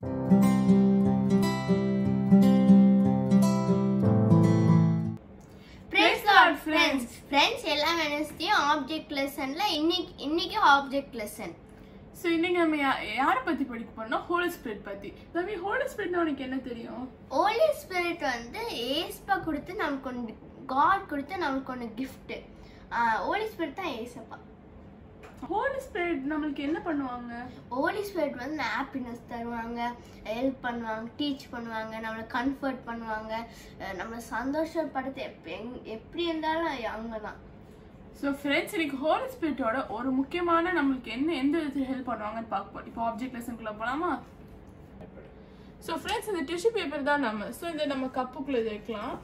Praise Lord, friends. Friends, எல்லா வெனஸ்டேயும் object லெசன்ல இன்னைக்கு இன்னைக்கு ஆப்ஜெக்ட் லெசன் ஸோ இன்னைக்கு நம்ம யா- யாரை பத்தி படிக்க போறோம்னா ஹோலி ஸ்பிரிட் பத்தி தம்பி ஹோலி ஸ்பிரிட்னா உனக்கு என்ன தெரியும் ஹோலி ஸ்பிரிட் வந்து ஏசப்பா கொடுத்து நமக்கு ஒன்று காட் கொடுத்து நமக்கு ஒன்று கிஃப்ட் ஹோலி ஸ்பிரிட் தான் ஏசப்பா ஹோலி ஸ்பிரிட் நம்மளுக்கு என்ன பண்ணுவாங்க ஹோலி ஸ்பிரிட் வந்து ஹாப்பினஸ் தருவாங்க ஹெல்ப் பண்ணுவாங்க டீச் பண்ணுவாங்க நம்மளை கம்ஃபர்ட் பண்ணுவாங்க அஹ் நம்ம சந்தோஷப்படுத்த எப் எங் எப்படி இருந்தாலும் அவங்க தான் ஸோ ஃப்ரெண்ட்ஸ் இன்னைக்கு ஹோலி ஸ்பிரிட்டோட ஒரு முக்கியமான நம்மளுக்கு என்ன எந்த விதத்தில் ஹெல்ப் பண்ணுவாங்கன்னு பார்க்க போறோம் இப்போ ஆப்ஜெக்ட் லெசனுக்குள்ள போலாமா ஸோ ஃப்ரெண்ட்ஸ் இந்த டிஷ்யூ பேப்பர் தான் நம்ம ஸோ இந்த நம்ம கப்புக்குள்ள இது வைக்கலாம்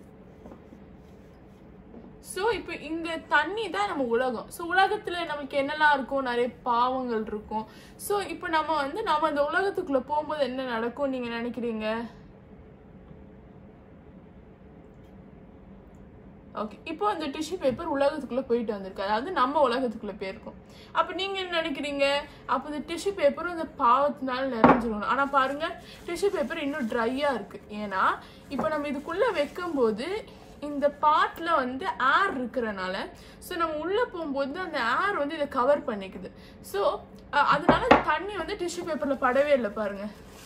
ஸோ இப்போ இந்த தண்ணி தான் நம்ம உலகம் ஸோ உலகத்தில் நமக்கு என்னெல்லாம் இருக்கும் நிறைய பாவங்கள் இருக்கும் ஸோ இப்போ நம்ம வந்து நம்ம அந்த உலகத்துக்குள்ள போகும்போது என்ன நடக்கும் நீங்க நினைக்கிறீங்க ஓகே இப்போ அந்த டிஷ்யூ பேப்பர் உலகத்துக்குள்ள போயிட்டு வந்திருக்கு அதாவது நம்ம உலகத்துக்குள்ள போயிருக்கோம் அப்போ நீங்க என்ன நினைக்கிறீங்க அப்போ இந்த டிஷ்யூ பேப்பரும் இந்த பாவத்தினால நிறைஞ்சிரும் ஆனா பாருங்க டிஷ்யூ பேப்பர் இன்னும் ட்ரையா இருக்கு ஏன்னா இப்போ நம்ம இதுக்குள்ள வைக்கும்போது இந்த பாட்ல வந்து ஏர் இருக்கிறனால ஸோ நம்ம உள்ள போகும்போது அந்த ஏர் வந்து இதை கவர் பண்ணிக்குது ஸோ அதனால தண்ணி வந்து டிஷ்யூ பேப்பர்ல படவே இல்லை பாருங்க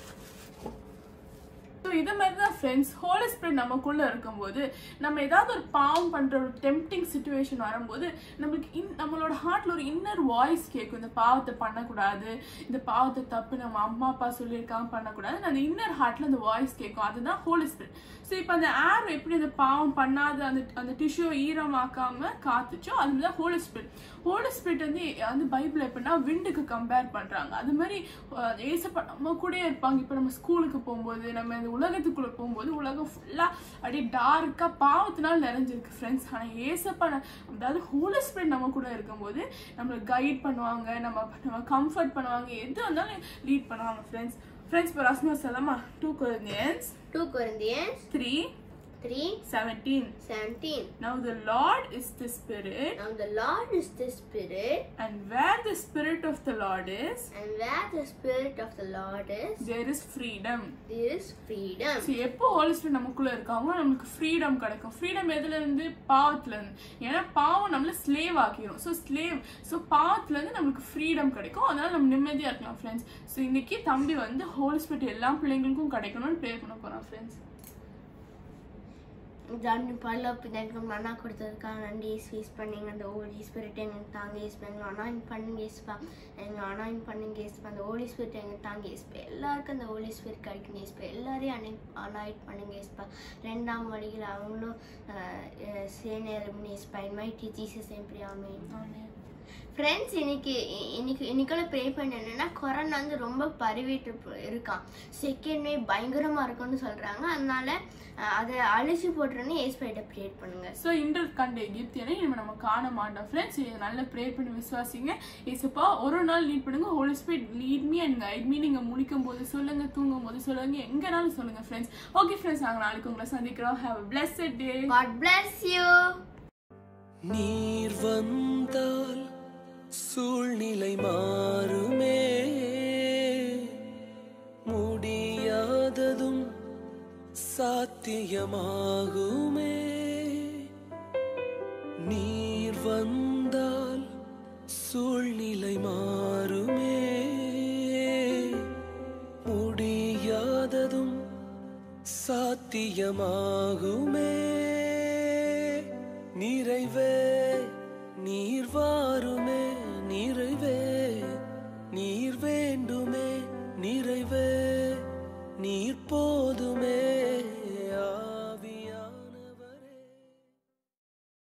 ஸோ இதை மாதிரி தான் ஃப்ரெண்ட்ஸ் ஹோலி ஸ்பிரிட் நமக்குள்ள இருக்கும்போது நம்ம ஏதாவது ஒரு பாவம் பண்ற ஒரு டெம்டிங் சுச்சுவேஷன் வரும்போது நம்மளுக்கு இன் நம்மளோட ஹார்ட்ல ஒரு இன்னர் வாய்ஸ் கேட்கும் இந்த பாவத்தை பண்ணக்கூடாது இந்த பாவத்தை தப்பு நம்ம அம்மா அப்பா சொல்லியிருக்காங்க பண்ணக்கூடாது அந்த இன்னர் ஹார்ட்ல அந்த வாய்ஸ் கேட்கும் அதுதான் ஹோலி ஸ்பிரிட் ஸோ இப்போ அந்த ஏர் எப்படி அந்த பாவம் பண்ணாத அந்த அந்த டிஷ்யூ ஈரமாக்காம காத்துச்சோ அது தான் ஹோலி ஸ்பிரிட் ஹோலி ஸ்பிரிட் வந்து வந்து பைபிள் எப்படின்னா விண்டுக்கு கம்பேர் பண்றாங்க அது மாதிரி அஹ், ஏசப்பா நம்ம கூடயே இருப்பாங்க இப்போ நம்ம ஸ்கூலுக்கு போகும்போது நம்ம இந்த உலகத்துக்குள்ள போகும்போது உலகம் ஃபுல்லா அப்படியே டார்க்கா பாவத்தினால நிறைஞ்சிருக்கு ஃப்ரெண்ட்ஸ் ஆனா ஏசப்பா ந- அதாவது ஹோலி ஸ்பிரிட் நம்ம கூட இருக்கும்போது நம்மளை கைட் பண்ணுவாங்க நம்ம நம்ம கம்ஃபர்ட் பண்ணுவாங்க எது வந்தாலும் லீட் பண்ணுவாங்க ஃப்ரெண்ட்ஸ் ஃப்ரெண்ட்ஸ் இப்போ ரஸ்மா சொல்லமா two Corinthians two Corinthians three three seventeen seventeen Now the Lord is the Spirit, Now the Lord is the Spirit, and where the Spirit of the Lord is, and where the Spirit of the Lord is, there is freedom. there is freedom. So எப்போ holy spirit நமக்குள்ள இருக்காங்களோ நமக்கு freedom கிடைக்கும் freedom எதுல இருந்து பாவத்துல இருந்து ஏன்னா பாவம் நம்மள ஸ்லேவ் ஆக்கிரும் ஸோ ஸ்லேவ் ஸோ பாவத்துல இருந்து நமக்கு ஃப்ரீடம் கிடைக்கும் அதனால நம்ம நிம்மதியா இருக்கலாம் ஃப்ரெண்ட்ஸ் ஸோ இன்னைக்கு தம்பி வந்து ஹோலி ஸ்பிரிட் எல்லா பிள்ளைங்களுக்கும் கிடைக்கணும்னு ப்ரே பண்ண போறான் ஃப்ரெண்ட்ஸ் ஜான் பல்ல பிள்ளைங்களுக்கு மன்னா கொடுத்ததுக்காக நன்றி ஃபீஸ் பண்ணீங்க அந்த ஓலி ஸ்பிரிட் எங்களுக்கு தாங்க ஏஸ்பா எங்களை அனாயின் பண்ணுங்க ஏஸ்பா எங்களை அனாயின் பண்ணுங்க ஏஸ்பா அந்த ஓலி ஸ்பிரிட் எங்களுக்கு தாங்க ஏஸ்பா எல்லாருக்கும் அந்த ஓலி ஸ்பிரிட் கிடைக்கும் ஏஸ்பா எல்லாரையும் அனை அனாயிட் பண்ணுங்க ஏஸ்பா ரெண்டாம் வழியில் அவங்களும் சேனரும் ஏஸ்பா இன் மைட்டி ஜீசஸ் எப்படி ஆமேன் ஃப்ரெண்ட்ஸ் இன்னைக்கு இ- இன்னைக்கு இன்னைக்குள்ள ப்ரே பண்ண என்னன்னா கொரோனா வந்து ரொம்ப பரவிட்டு போ- இருக்கான் செகண்ட் வேவ் பயங்கரமா இருக்கும்னு சொல்றாங்க அதனால அஹ், அதை அழிச்சு போட்டுருன்னு ஏஸ்பைட்ட ப்ரே பண்ணுங்க ஸோ இன்டர் கண்ட எகிப்தியனை இனிமே நம்ம காண மாட்டோம் ஃப்ரெண்ட்ஸ் இதை நல்லா ப்ரே பண்ணி விசுவாசிங்க ஏசப்பா ஒரு நாள் லீட் பண்ணுங்க holy spirit lead me and guide me நீங்க முழிக்கும் போது சொல்லுங்க தூங்கும் போது சொல்லுங்க எங்கனாலும் சொல்லுங்க ஃப்ரெண்ட்ஸ் ஓகே ஃப்ரெண்ட்ஸ் நாங்கள் நாளைக்கு உங்களை சந்திக்கிறோம் have a blessed day God bless you. நீர் வந்தால் சூழ்நிலை மாறுமே முடியாததும் சாத்தியமாகுமே நீர் வந்தால் சூழ்நிலை மாறுமே முடியாததும் சாத்தியமாகுமே நிறைவே நீர் வாருமே நிறைவே நீர் வேண்டுமே நிறைவே நீர் போதுமே